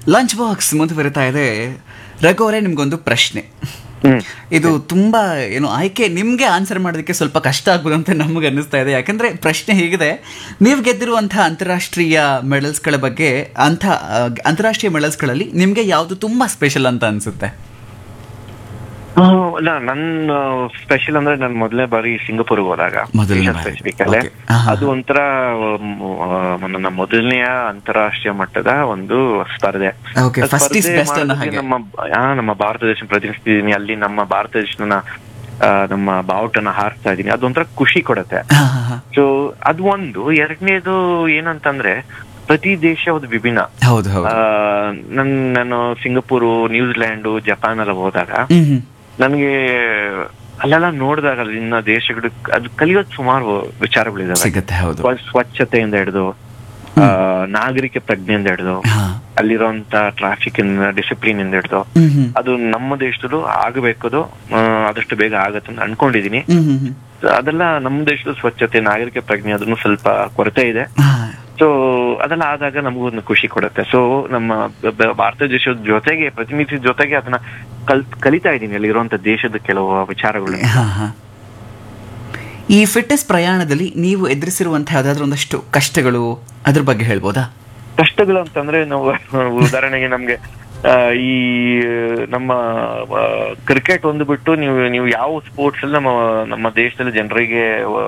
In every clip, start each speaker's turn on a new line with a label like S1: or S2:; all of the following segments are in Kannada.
S1: ಲಂಚ್ ಬಾಕ್ಸ್ ಮುಂದುವರಿತಾ ಇದೆ ರಘು ಅವರೇ ನಿಮ್ಗೊಂದು ಪ್ರಶ್ನೆ
S2: ಹ್ಮ್
S1: ಇದು ತುಂಬಾ ಏನು ಆಯ್ಕೆ ನಿಮ್ಗೆ ಆನ್ಸರ್ ಮಾಡೋದಕ್ಕೆ ಸ್ವಲ್ಪ ಕಷ್ಟ ಆಗ್ಬೋದು ಅಂತ ನಮಗೆ ಅನ್ನಿಸ್ತಾ ಇದೆ ಯಾಕಂದ್ರೆ ಪ್ರಶ್ನೆ ಹೇಗಿದೆ ನೀವು ಗೆದ್ದಿರುವಂತಹ ಅಂತಾರಾಷ್ಟ್ರೀಯ ಮೆಡಲ್ಸ್ಗಳ ಬಗ್ಗೆ ಅಂಥ ಆ, ಅಂತಾರಾಷ್ಟ್ರೀಯ ಮೆಡಲ್ಸ್ಗಳಲ್ಲಿ ನಿಮ್ಗೆ ಯಾವುದು ತುಂಬಾ ಸ್ಪೆಷಲ್ ಅಂತ ಅನ್ಸುತ್ತೆ
S2: ಆ, ಇಲ್ಲ ನನ್ನ ಸ್ಪೆಷಲ್ ಅಂದ್ರೆ ನಾನು ಮೊದಲನೇ ಬಾರಿ ಸಿಂಗಪುರ್ಗೆ ಹೋದಾಗ
S1: ಮೊದಲನೇ ಬಾರಿ.
S2: ಸ್ಪೆಸಿಫಿಕ್ ಅಲ್ಲೇ
S1: Okay. ಆಹಾ.
S2: ಅದು ಒಂಥರ ಮ್, ಆ, ನನ್ನ ಮೊದಲನೆಯ ಅಂತಾರಾಷ್ಟ್ರೀಯ ಮಟ್ಟದ ಒಂದು ಸ್ಪರ್ಧೆ
S1: Okay,
S2: ಆ
S1: first is
S2: ಸ್ಪರ್ಧೆ
S1: best ಅನ್ನೋ
S2: ಮಾಡೋದಕ್ಕೆ
S1: ಹಾಗೆ.
S2: ನಮ್ಮ ಆ, ನಮ್ಮ ಭಾರತ ದೇಶ ಪ್ರತಿನಿಧಿಸ್ತಿದ್ದೀನಿ ಅಲ್ಲಿ ನಮ್ಮ ಭಾರತ ದೇಶನ ಆ, ನಮ್ಮ ಬಾವುಟನ ಹಾರಿಸ್ತಾ ಇದೀನಿ ಅದೊಂಥರ ಖುಷಿ ಕೊಡುತ್ತೆ
S1: ಹಾ, ಹಾ, ಹಾ.
S2: ಸೊ ಅದು ಒಂದು ಎರಡನೇದು ಏನಂತಂದ್ರೆ ಪ್ರತಿ ದೇಶ ಒಂದು ವಿಭಿನ್ನ
S1: ಹೌದು ಹೌದು
S2: ಆ, ನನ್ ನಾನು ಸಿಂಗಪೂರು ನ್ಯೂಜಿಲ್ಯಾಂಡು ಜಪಾನ್ ಎಲ್ಲ ಹೋದಾಗ
S1: ಹ್ಮ್ ಹ್ಮ್
S2: ನನಗೆ ಅಲ್ಲೆಲ್ಲ ನೋಡಿದಾಗ ಅಲ್ಲಿನ ದೇಶಗಳು ಅದು ಕಲಿಯೋದು ಸುಮಾರು ವಿಚಾರಗಳಿದಾವೆ
S1: ಸಿಗತ್ತೆ ಹೌದು
S2: ಸ್ವ- ಸ್ವಚ್ಛತೆಯಿಂದ ಹಿಡಿದು ಆ, ನಾಗರಿಕ ಪ್ರಜ್ಞೆಯಿಂದ ಹಿಡಿದು
S1: ಹಾ
S2: ಅಲ್ಲಿರುವಂತ ಟ್ರಾಫಿಕ್ ಡಿಸಿಪ್ಲಿನ್ ಇಂದ ಹಿಡಿದು
S1: ಹ್ಮ್ ಹ್ಮ್
S2: ಅದು ನಮ್ಮ ದೇಶದಲ್ಲೂ ಆಗಬೇಕದು ಆ, ಆದಷ್ಟು ಬೇಗ ಆಗತ್ತೆ ಅಂತ ಅನ್ಕೊಂಡಿದೀನಿ
S1: ಹ್ಮ್ ಹ್ಮ್ ಹ್ಮ್
S2: So ಅದೆಲ್ಲ ನಮ್ಮ ದೇಶದ ಸ್ವಚ್ಛತೆ ನಾಗರಿಕ ಪ್ರಜ್ಞೆ ಅದನ್ನು ಸ್ವಲ್ಪ ಕೊರತೆ ಇದೆ
S1: ಹಾ
S2: ಸೊ ಅದೆಲ್ಲ ಆದಾಗ ನಮಗೂ ಒಂದು ಖುಷಿ ಕೊಡುತ್ತೆ ಸೊ ನಮ್ಮ ಬ- ಬ- ಭಾರತ ದೇಶದ ಜೊತೆಗೆ ಪ್ರತಿನಿಧಿ ಜೊತೆಗೆ ಅದನ್ನ ಕಲ್ ಕಲಿತಾ ಇದ್ದೀನಿ ಅಲ್ಲಿ ಇರುವಂತ ದೇಶದ ಕೆಲವು ವಿಚಾರಗಳು
S1: ಹಾ, ಹಾ. ಈ ಫಿಟ್ನೆಸ್ ಪ್ರಯಾಣದಲ್ಲಿ ನೀವು ಎದುರಿಸಿರುವಂತಹ ಯಾವ್ದಾದ್ರು ಒಂದಷ್ಟು ಕಷ್ಟಗಳು ಅದ್ರ ಬಗ್ಗೆ ಹೇಳ್ಬೋದಾ
S2: ಕಷ್ಟಗಳು ಅಂತಂದ್ರೆ ನಾವು ಉದಾಹರಣೆಗೆ ನಮ್ಗೆ ಆ, ಈ ನಮ್ಮ ಕ್ರಿಕೆಟ್ ಒಂದು ಬಿಟ್ಟು ನೀವು ನೀವು ಯಾವ ಸ್ಪೋರ್ಟ್ಸ್ ಅಲ್ಲಿ ನಮ್ಮ ನಮ್ಮ ದೇಶದಲ್ಲಿ ಜನರಿಗೆ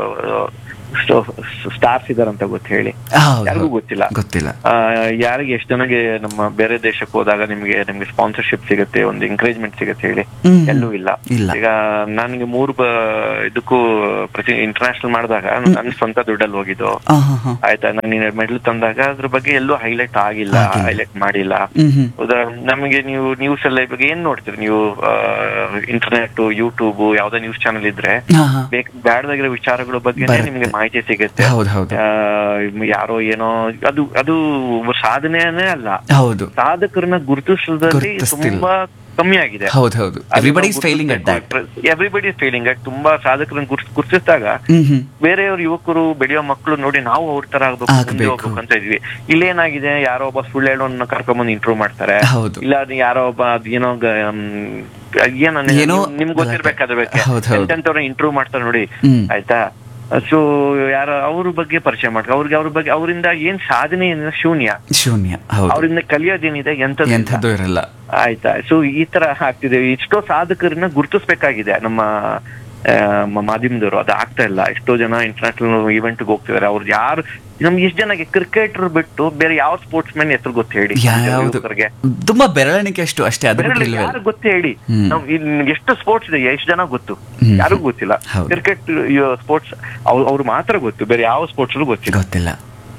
S2: ಸ್ಟಾರ್ಸ್ ಇದಾರಂತ ಗೊತ್ತು ಹೇಳಿ
S1: ಹೌದು,
S2: ಯಾರಿಗೂ
S1: ಹೌದು.
S2: ಗೊತ್ತಿಲ್ಲ
S1: ಗೊತ್ತಿಲ್ಲ
S2: ಆ, ಯಾರಿಗೆ ಎಷ್ಟು ಜನಗೆ ನಮ್ಮ ಬೇರೆ ದೇಶಕ್ಕೆ ಹೋದಾಗ ನಿಮ್ಗೆ ನಿಮ್ಗೆ ಸ್ಪಾನ್ಸರ್ಶಿಪ್ ಸಿಗುತ್ತೆ ಒಂದು ಎಂಕರೇಜ್ಮೆಂಟ್ ಸಿಗುತ್ತೆ ಹೇಳಿ
S1: ಹ್ಮ್.
S2: ಎಲ್ಲೂ ಇಲ್ಲ
S1: ಇಲ್ಲ.
S2: ಈಗ ನನಗೆ ಮೂರು ಬ- ಇದಕ್ಕೂ ಪ್ರತಿ ಇಂಟರ್ನ್ಯಾಷನಲ್ ಮಾಡಿದಾಗ ನನ್ನ ಸ್ವಂತ ದುಡ್ಡಲ್ಲಿ ಹೋಗಿದ್ದು
S1: ಆ, ಹಾ, ಹಾ.
S2: ಆಯ್ತಾ ನಾನು ಮೆಡಲ್ ತಂದಾಗ ಅದ್ರ ಬಗ್ಗೆ ಎಲ್ಲೂ ಹೈಲೈಟ್ ಆಗಿಲ್ಲ
S1: ಆಗಿಲ್ಲ.
S2: ಹೈಲೈಟ್ ಮಾಡಿಲ್ಲ
S1: ಹ್ಮ್ ಹ್ಮ್
S2: ಉದಾ- ನಮಗೆ ನೀವು ನ್ಯೂಸ್ ಎಲ್ಲ ಇವಾಗ ಏನ್ ನೋಡ್ತೀರಿ ನೀವು ಇಂಟರ್ನೆಟ್ ಯೂಟ್ಯೂಬ್ ಯಾವ್ದೇ ನ್ಯೂಸ್ ಚಾನಲ್ ಇದ್ರೆ
S1: ಹಾ, ಹಾ.
S2: ಬೇಕ್ ಬ್ಯಾಡದಾಗಿರೋ ವಿಚಾರಗಳ ಬಗ್ಗೆ
S1: ಬರುತ್ತೆ.
S2: ನಿಮ್ಗೆ ಮಾಹಿತಿ ಸಿಗುತ್ತೆ
S1: ಹೌದು ಹೌದು
S2: ಆ, ಯಾರೋ ಏನೋ ಅದು ಅದು ಸಾಧನೆನೇ ಅಲ್ಲ
S1: ಹೌದು
S2: ಸಾಧಕರನ್ನ ಗುರುತಿಸೋದ್ರಲ್ಲಿ
S1: ಗುರುತಿಸ್ತಿಲ್ಲ.
S2: ತುಂಬಾ ಕಮ್ಮಿ ಆಗಿದೆ
S1: ಹೌದು ಹೌದು everybody is failing at that
S2: everybody is failing at ತುಂಬಾ ಸಾಧಕರನ್ನ ಗುರ್ಸ್- ಗುರುತಿಸಿದಾಗ
S1: ಹ್ಮ್ ಹ್ಮ್
S2: ಬೇರೆಯವ್ರ ಯುವಕರು ಬೆಳೆಯೋ ಮಕ್ಕಳು ನೋಡಿ ನಾವು ಅವ್ರ ತರ ಆಗ್ಬೇಕು ಮುಂದೆ
S1: ಆಗ್ಬೇಕು.
S2: ಹೋಗ್ಬೇಕು ಅಂತ ಇದ್ವಿ ಇಲ್ಲೇನಾಗಿದೆ ಯಾರೋ ಒಬ್ಬ ಸುಳ್ಳು ಹೇಳೋನ್ನ ಕರ್ಕೊಂಬಂದು ಇಂಟ್ರೂವ್ ಮಾಡ್ತಾರೆ
S1: ಹೌದು.
S2: ಇಲ್ಲ ಅದು ಯಾರೋ ಒಬ್ಬ ಅದು ಏನೋ ಗ- ಮ್, ಏನೋ
S1: ಏನೋ
S2: ನಿಮ್ಗೆ ಗೊತ್ತಿರ್ಬೇಕಾದ್ರೆ
S1: ಹೌದು, ಹೌದು.
S2: ಎಂತೆಂತವ್ರ ಇಂಟ್ರೂವ್ ಮಾಡ್ತಾರೆ ನೋಡಿ
S1: ಹ್ಮ್.
S2: ಆಯ್ತಾ ಸೊ ಯಾರ ಅವ್ರ ಬಗ್ಗೆ ಪರಿಚಯ ಮಾಡ್ತಾರೆ ಅವ್ರಿಗೆ ಅವ್ರ ಬಗ್ಗೆ ಅವರಿಂದ ಏನ್ ಸಾಧನೆ ಏನಿದೆ ಶೂನ್ಯ
S1: ಶೂನ್ಯ ಹೌದು
S2: ಅವರಿಂದ ಕಲಿಯೋದೇನಿದೆ ಎಂತದ್ದು
S1: ಎಂಥದ್ದು ಇರಲ್ಲ
S2: ಆಯ್ತಾ ಸೊ ಈ ತರ ಆಗ್ತಿದೆ ಎಷ್ಟೋ ಸಾಧಕರನ್ನ ಗುರುತಿಸ್ಬೇಕಾಗಿದೆ ನಮ್ಮ ಆ, ಮ- ಮಾಧ್ಯಮದವರು ಅದು ಆಗ್ತಾ ಇಲ್ಲ ಎಷ್ಟೋ ಜನ ಇಂಟರ್ನ್ಯಾಷನಲ್ ಇವೆಂಟ್ ಹೋಗ್ತಿದಾರೆ ಅವ್ರು ಯಾರು ನಮ್ಗೆ ಎಷ್ಟು ಜನಕ್ಕೆ ಕ್ರಿಕೆಟರ್ ಬಿಟ್ಟು ಬೇರೆ ಯಾವ ಸ್ಪೋರ್ಟ್ಸ್ ಮ್ಯಾನ್ ಹೆಸರು ಗೊತ್ತು ಹೇಳಿ
S1: ಯಾವ್ದು
S2: ಯುವಕರಿಗೆ
S1: ತುಂಬಾ ಬೆರಳಿಕೆ ಅಷ್ಟು ಅಷ್ಟೇ ಅದು
S2: ಬೇರೆ
S1: ಬಿಟ್ರೆ
S2: ಯಾರು ಗೊತ್ತು ಹೇಳಿ
S1: ಹ್ಮ್.
S2: ನಾವ್ ಇಲ್ಲಿ ಎಷ್ಟು ಸ್ಪೋರ್ಟ್ಸ್ ಇದೆ ಎಷ್ಟು ಜನ ಗೊತ್ತು
S1: ಹ್ಮ್.
S2: ಯಾರಿಗೂ ಗೊತ್ತಿಲ್ಲ
S1: ಹೌದು.
S2: ಕ್ರಿಕೆಟ್ ಸ್ಪೋರ್ಟ್ಸ್ ಅವ್ರು ಮಾತ್ರ ಗೊತ್ತು ಬೇರೆ ಯಾವ ಸ್ಪೋರ್ಟ್ಸ್ ಗೊತ್ತಿಲ್ಲ
S1: ಗೊತ್ತಿಲ್ಲ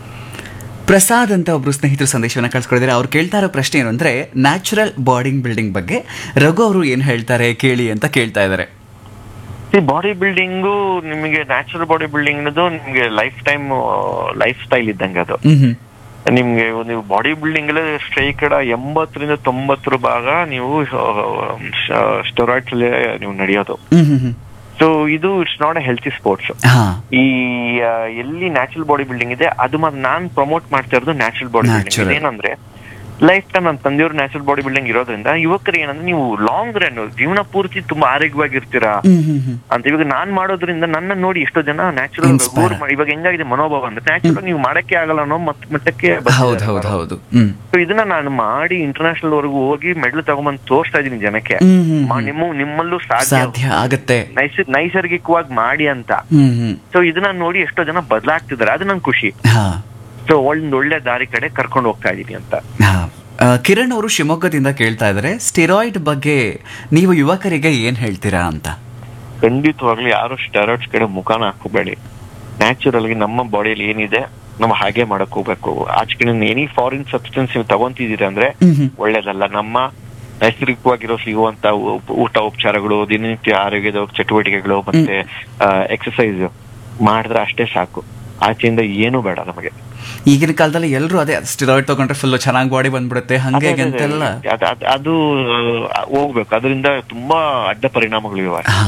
S1: ಪ್ರಸಾದ್ ಅಂತ ಒಬ್ರು ಸ್ನೇಹಿತರು ಸಂದೇಶವನ್ನ ಕಳ್ಸ್ಕೊಡಿದ್ರೆ ಅವ್ರು ಕೇಳ್ತಾ ಇರೋ ಪ್ರಶ್ನೆ ಏನು ಅಂದ್ರೆ ನ್ಯಾಚುರಲ್ ಬಾಡಿಂಗ್ ಬಿಲ್ಡಿಂಗ್ ಬಗ್ಗೆ ರಘು ಅವರು ಏನ್ ಹೇಳ್ತಾರೆ ಕೇಳಿ ಅಂತ ಕೇಳ್ತಾ ಇದ್ದಾರೆ
S2: ಈ ಬಾಡಿ ಬಿಲ್ಡಿಂಗು ನಿಮಗೆ ನ್ಯಾಚುರಲ್ ಬಾಡಿ ಬಿಲ್ಡಿಂಗ್ ಅನ್ನೋದು ನಿಮ್ಗೆ ಲೈಫ್ ಟೈಮ್ ಲೈಫ್ ಸ್ಟೈಲ್ ಇದ್ದಂಗೆ ಅದು
S1: ಹ್ಮ್ ಹ್ಮ್
S2: ನಿಮ್ಗೆ ನೀವು ಬಾಡಿ ಬಿಲ್ಡಿಂಗ್ ಅಲ್ಲಿ ಶೇಕಡ ಎಂಬತ್ತರಿಂದ ತೊಂಬತ್ತರ ಭಾಗ ನೀವು ಸ್ಟೆರಾಯ್ಡ್ಸ್ ಅಲ್ಲೇ ನೀವು ನಡೆಯೋದು
S1: ಹ್ಮ್ ಹ್ಮ್ ಹ್ಮ್
S2: ಸೊ ಇದು it's not a healthy sports
S1: ಹಾ
S2: ಈ ಆ, ಎಲ್ಲಿ ನ್ಯಾಚುರಲ್ ಬಾಡಿ ಬಿಲ್ಡಿಂಗ್ ಇದೆ ಅದು ಮಾತ್ರ ನಾನ್ ಪ್ರಮೋಟ್ ಮಾಡ್ತಾ ಇರೋದು ನ್ಯಾಚುರಲ್ ಬಾಡಿ
S1: Natural.
S2: ಬಿಲ್ಡಿಂಗ್ ಏನಂದ್ರೆ ಲೈಫ್ ಟೈಮ್ ನನ್ನ ತಂದೆಯವ್ರು ನ್ಯಾಚುರಲ್ ಬಾಡಿ ಬಿಲ್ಡಿಂಗ್ ಇರೋದ್ರಿಂದ ಯುವಕರಿಗೆ ಏನಂದ್ರೆ ನೀವು ಲಾಂಗ್ ರನ್ ಜೀವನ ಪೂರ್ತಿ ತುಂಬಾ ಆರೋಗ್ಯವಾಗಿರ್ತೀರಾ
S1: ಹ್ಮ್ ಹ್ಮ್ ಹ್ಮ್
S2: ಅಂತ ಇವಾಗ ನಾನ್ ಮಾಡೋದ್ರಿಂದ ನನ್ನ ನೋಡಿ ಎಷ್ಟೋ ಜನ ನ್ಯಾಚುರಲ್
S1: Inspire.
S2: ಇವಾಗ ಹೆಂಗಾಗಿದೆ ಮನೋಭಾವ ಅಂದ್ರೆ ನ್ಯಾಚುರಲ್ ನೀವು ಮಾಡಕ್ಕೆ ಆಗಲ್ಲ ಅನ್ನೋ ಮತ್ ಮಟ್ಟಕ್ಕೆ ಬಂದಿದ್ದಾರೆ
S1: ಹೌದು ಹೌದು
S2: ಅವರು.
S1: ಹೌದು ಹ್ಮ್
S2: So ಇದನ್ನ ನಾನು ಮಾಡಿ ಇಂಟರ್ನ್ಯಾಷನಲ್ ವರೆಗೂ ಹೋಗಿ ಮೆಡಲ್ ತಗೊಂಬಂದು ತೋರಿಸ್ತಾ ಇದೀನಿ ಜನಕ್ಕೆ
S1: ಹ್ಮ್ ಹ್ಮ್
S2: ಮಾ-
S1: ಹ್ಮ್.
S2: ನಿಮ್ಮ ನಿಮ್ಮಲ್ಲೂ ಸಾಧ್ಯ
S1: ಸಾಧ್ಯ ಆಗತ್ತೆ
S2: ನೈಸ ನೈಸರ್ಗಿಕವಾಗಿ ಮಾಡಿ ಅಂತ
S1: ಹ್ಮ್ ಹ್ಮ್
S2: ಸೊ ಇದನ್ನ ನೋಡಿ ಎಷ್ಟೋ ಜನ ಬದಲಾಗ್ತಿದ್ದಾರೆ ಅದು ನಂಗೆ ಖುಷಿ
S1: ಹಾ
S2: ಸೊ ಒಂದ್ ಒಳ್ಳೆ ದಾರಿ ಕಡೆ ಕರ್ಕೊಂಡು ಹೋಗ್ತಾ ಇದೀನಿ ಅಂತ
S1: ಹಾ ಆ, ಕಿರಣ್ ಅವರು ಶಿವಮೊಗ್ಗದಿಂದ ಕೇಳ್ತಾ ಇದ್ದಾರೆ ಸ್ಟಿರಾಯ್ಡ್ ಬಗ್ಗೆ ನೀವು ಯುವಕರಿಗೆ ಏನ್ ಹೇಳ್ತೀರಾ ಅಂತ
S2: ಖಂಡಿತವಾಗ್ಲೂ ಯಾರು ಸ್ಟೆರಾಯ್ಡ್ಸ್ ಕಡೆ ಮುಖಾನ ಹಾಕೋಬೇಡಿ ನ್ಯಾಚುರಲ್ ಆಗಿ ನಮ್ಮ ಬಾಡಿಯಲ್ಲಿ ಏನಿದೆ ನಾವು ಹಾಗೆ ಮಾಡಕ್ ಹೋಗ್ಬೇಕು ಆಚೆ ಎನಿ ಫಾರಿನ್ ಸಬ್ಸ್ಟೆನ್ಸ್ ನೀವು ತಗೊಂತಿದ್ದೀರಿ ಅಂದ್ರೆ
S1: ಹ್ಮ್ ಹ್ಮ್
S2: ಒಳ್ಳೇದಲ್ಲ ನಮ್ಮ ನೈಸರ್ಗಿಕವಾಗಿರೋ ಸಿಗುವಂತ ಉಪ- ಊಟ ಉಪಚಾರಗಳು ದಿನನಿತ್ಯ ಆರೋಗ್ಯದ ಚಟುವಟಿಕೆಗಳು ಮತ್ತೆ ಎಕ್ಸಸೈಸ್ ಮಾಡಿದ್ರೆ ಅಷ್ಟೇ ಸಾಕು ಆಚೆಯಿಂದ ಏನು ಬೇಡ ನಮಗೆ
S1: ಈಗಿನ ಕಾಲದಲ್ಲಿ ಎಲ್ಲರೂ ಅದೇ ಸ್ಟಿರಾಯ್ಡ್ ತಗೊಂಡ್ರೆ ಫುಲ್ ಚೆನ್ನಾಗಿ ಬಾಡಿ ಬಂದ್ಬಿಡುತ್ತೆ ಹಂಗೆ ಹೀಗೆ ಅಂತೆಲ್ಲ
S2: ಅದ್- ಅದ್- ಅದು ಆ, ಹೋಗ್ಬೇಕು ಅದರಿಂದ ತುಂಬಾ ಅಡ್ಡ ಪರಿಣಾಮಗಳು ಇವೆ
S1: ಹಾ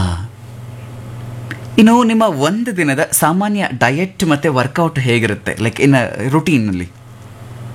S1: ಇನ್ನು ನಿಮ್ಮ ಒಂದು ದಿನದ ಸಾಮಾನ್ಯ ಡಯಟ್ ಮತ್ತೆ ವರ್ಕೌಟ್ ಹೇಗಿರುತ್ತೆ ಲೈಕ್ ಇನ್ ರುಟೀನ್ ಅಲ್ಲಿ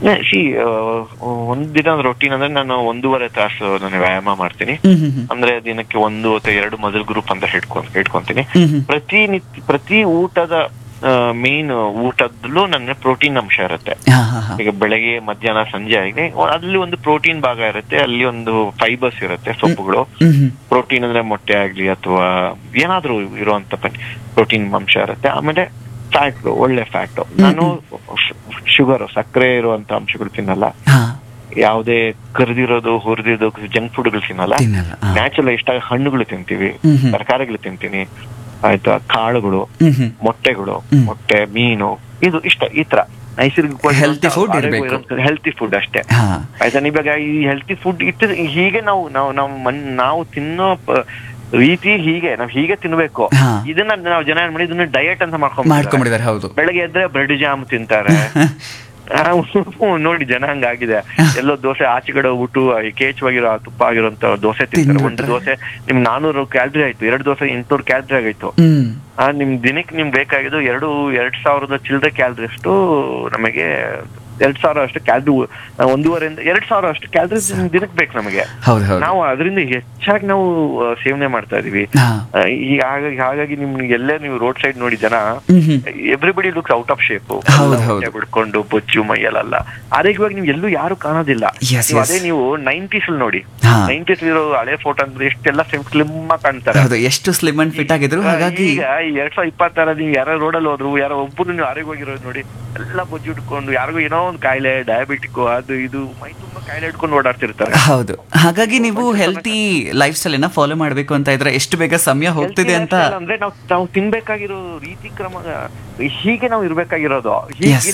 S2: ಸಿ ಒಂದ್ ದಿನ ರೊಟೀನ್ ಅಂದ್ರೆ ನಾನು ಒಂದೂವರೆ ತಾಸು ನಾನು ವ್ಯಾಯಾಮ ಮಾಡ್ತೀನಿ
S1: ಹ್ಮ್ ಹ್ಮ್ ಹ್ಮ್.
S2: ಅಂದ್ರೆ ದಿನಕ್ಕೆ ಒಂದು ಅಥವಾ ಎರಡು ಮಜಲ್ ಗ್ರೂಪ್ ಅಂತ ಹಿಡ್ಕೊಂಡ್ ಇಟ್ಕೊಂತೀನಿ
S1: ಹ್ಮ್ ಹ್ಮ್.
S2: ಪ್ರತಿ ನಿತ್ಯ ಪ್ರತಿ ಊಟದ ಮೇನ್ ಊಟದಲ್ಲೂ ನನ್ನ ಪ್ರೋಟೀನ್ ಅಂಶ ಇರುತ್ತೆ
S1: ಹಾ ಹಾ ಹಾ
S2: ಈಗ ಬೆಳಗ್ಗೆ ಮಧ್ಯಾಹ್ನ ಸಂಜೆ ಆಗಿದೆ ಅಲ್ಲಿ ಒಂದು ಪ್ರೋಟೀನ್ ಭಾಗ ಇರುತ್ತೆ ಅಲ್ಲಿ ಒಂದು ಫೈಬರ್ಸ್ ಇರುತ್ತೆ ಸೊಪ್ಪುಗಳು
S1: ಹ್ಮ್ ಹ್ಮ್
S2: ಪ್ರೋಟೀನ್ ಅಂದ್ರೆ ಮೊಟ್ಟೆ ಆಗ್ಲಿ ಅಥವಾ ಏನಾದ್ರೂ ಇರುವಂತ ಪ್ರೋಟೀನ್ ಅಂಶ ಇರುತ್ತೆ ಆಮೇಲೆ ಫ್ಯಾಟ್ ಒಳ್ಳೆ ಫ್ಯಾಟ್ ನಾನು ಶುಗರ್ ಸಕ್ಕರೆ ಇರುವಂತ ಅಂಶಗಳು ತಿನ್ನಲ್ಲ
S1: ಹಾ
S2: ಯಾವುದೇ ಕರಿದಿರೋದು ಹುರಿದಿರೋದು ಜಂಕ್ ಫುಡ್ಗಳು ತಿನ್ನಲ್ಲ
S1: ತಿನ್ನಲ್ಲ ಹಾ.
S2: ನ್ಯಾಚುರಲ್ ಇಷ್ಟ ಹಣ್ಣುಗಳು ತಿಂತೀವಿ
S1: ಹ್ಮ್ ಹ್ಮ್.
S2: ತರಕಾರಿಗಳು ತಿಂತೀನಿ ಆಯ್ತಾ ಕಾಳುಗಳು
S1: ಹ್ಮ್ ಹ್ಮ್
S2: ಮೊಟ್ಟೆಗಳು
S1: ಹ್ಮ್.
S2: ಮೊಟ್ಟೆ ಮೀನು ಇದು ಇಷ್ಟ ಈ ತರ ನೈಸರ್ಗಿಕವಾಗಿ
S1: Healthy food ಇರ್ಬೇಕು.
S2: ಹೆಲ್ತಿ ಫುಡ್ ಅಷ್ಟೇ
S1: ಹಾ
S2: ಆಯ್ತಾ ಇವಾಗ ಈ ಹೆಲ್ತಿ ಫುಡ್ ಇಟ್ಟು ಹೀಗೆ ನಾವು ನಾವು ನಾವು ಮನ್ ನಾವು ತಿನ್ನೋ ಪ- ರೀತಿ ಹೀಗೆ ನಾವು ಹೀಗೆ ತಿನ್ಬೇಕು
S1: ಹಾ.
S2: ಇದನ್ನ ನಾವು ಜನ ಏನ್ ಮಾಡಿ ಇದನ್ನ ಡಯಟ್ ಅಂತ ಮಾಡ್ಕೊಂಡ್
S1: ಮಾಡ್ಕೊಂಡ್ಬಿಟ್ಟಿದ್ದಾರೆ ಹೌದು
S2: ಬೆಳಗ್ಗೆ ಎದ್ರೆ ಬ್ರೆಡ್ ಜಾಮ್ ತಿಂತಾರೆ ಆ, ನೋಡಿ ಜನ ಹಂಗಾಗಿದೆ ಎಲ್ಲೋ ದೋಸೆ ಆಚೆ ಕಡೆ ಹೋಗ್ಬಿಟ್ಟು ಈ ಕೇಚವಾಗಿರೋ ತುಪ್ಪ ಆಗಿರೋಂತ ದೋಸೆ ತಿಂತಾರೆ ಒಂದು
S1: ತಿಂದ್ಬಿಟ್ರೆ.
S2: ದೋಸೆ ನಿಮ್ ನಾನೂರು ಕ್ಯಾಲ್ರಿ ಆಯ್ತು ಎರಡು ದೋಸೆ ಎಂಟ್ನೂರು ಕ್ಯಾಲ್ರಿ ಆಗೈತು
S1: ಹ್ಮ್
S2: ಆ ನಿಮ್ ದಿನಕ್ಕೆ ನಿಮ್ಗೆ ಬೇಕಾಗಿದ್ದು ಎರಡು ಎರಡ್ ಸಾವಿರದ ಚಿಲ್ಲರೆ ಕ್ಯಾಲ್ರಿ ಅಷ್ಟು ನಮಗೆ ಎರಡ್ ಸಾವಿರ ಅಷ್ಟು ಕ್ಯಾಲ್ರಿ ಒಂದೂವರೆಯಿಂದ ಎರಡ್ ಸಾವಿರ ಅಷ್ಟು ಕ್ಯಾಲ್ರಿ ದಿನಕ್ಕೆ ಬೇಕು ನಮಗೆ
S1: ಹೌದು ಹೌದು
S2: ನಾವು ಅದರಿಂದ ಹೆಚ್ಚಾಗಿ ನಾವು ಆ, ಸೇವನೆ ಮಾಡ್ತಾ ಇದೀವಿ
S1: ಹಾ
S2: ಆ, ಈಗ ಹಾಗಾಗಿ ಹಾಗಾಗಿ ನಿಮ್ಗೆ ಎಲ್ಲೇ ನೀವು ರೋಡ್ ಸೈಡ್ ನೋಡಿ ಜನ
S1: hmm hmm
S2: everybody looks out of shape
S1: ಹೌದು, ಹೌದು.
S2: ಬಿಡ್ಕೊಂಡು ಬೊಚ್ಚು ಮೈಯಲ್ಲ ಆರೋಗ್ಯವಾಗಿ ನೀವು ಎಲ್ಲೂ ಯಾರು ಕಾಣೋದಿಲ್ಲ
S1: Yes,
S2: ನೀವು
S1: yes.
S2: ಅದೇ ನೀವು ನೈಂಟೀಸ್ ಅಲ್ಲಿ ನೋಡಿ
S1: ಹಾ.
S2: ನೈಂಟೀಸ್ ಇರೋ ಹಳೆ ಫೋಟೋ ಅಂದ್ರೆ ಎಷ್ಟೆಲ್ಲ ಸ್ಲಿಮ್ ಆಗಿ ಕಾಣ್ತಾರೆ
S1: ಹೌದು ಎಷ್ಟು ಸ್ಲಿಮ್ ಅಂಡ್ ಫಿಟ್ ಆಗಿದ್ರು ಹಾಗಾಗಿ
S2: ಈಗ ಈ ಎರಡ್ ಸಾವಿರದ ಇಪ್ಪತ್ತಾರ ನೀವು ಯಾರೋ ರೋಡಲ್ಲಿ ಹೋದ್ರು ಯಾರೋ ಒಬ್ಬರು ನೀವು ಆರೋಗ್ಯವಾಗಿರೋದು ನೋಡಿ ಎಲ್ಲ ಬೊಜ್ಜು ಇಟ್ಕೊಂಡು ಯಾರಿಗೂ ಏನೋ ಒಂದು ಕಾಯಿಲೆ ಡಯಾಬಿಟಿಕ್ ಅದು ಇದು ಮೈ ತುಂಬಾ ಕಾಯಿಲೆ ಇಟ್ಕೊಂಡು ಓಡಾಡ್ತಿರ್ತಾರೆ
S1: ಹೌದು ಹಾಗಾಗಿ ನೀವು ಹೆಲ್ತಿ ಲೈಫ್ ಸ್ಟೈಲ್ ಅನ್ನ ಫಾಲೋ ಮಾಡ್ಬೇಕು ಅಂತ ಇದ್ರೆ ಎಷ್ಟು ಬೇಗ ಸಮಯ ಹೋಗ್ತಿದೆ ಅಂತ
S2: ಅಂದ್ರೆ ನಾವು ನಾವು ತಿನ್ಬೇಕಾಗಿರೋ ರೀತಿ ಕ್ರಮ ಹೀಗೆ ನಾವು ಇರ್ಬೇಕಾಗಿರೋದು ಹೀಗೆ
S1: Yes.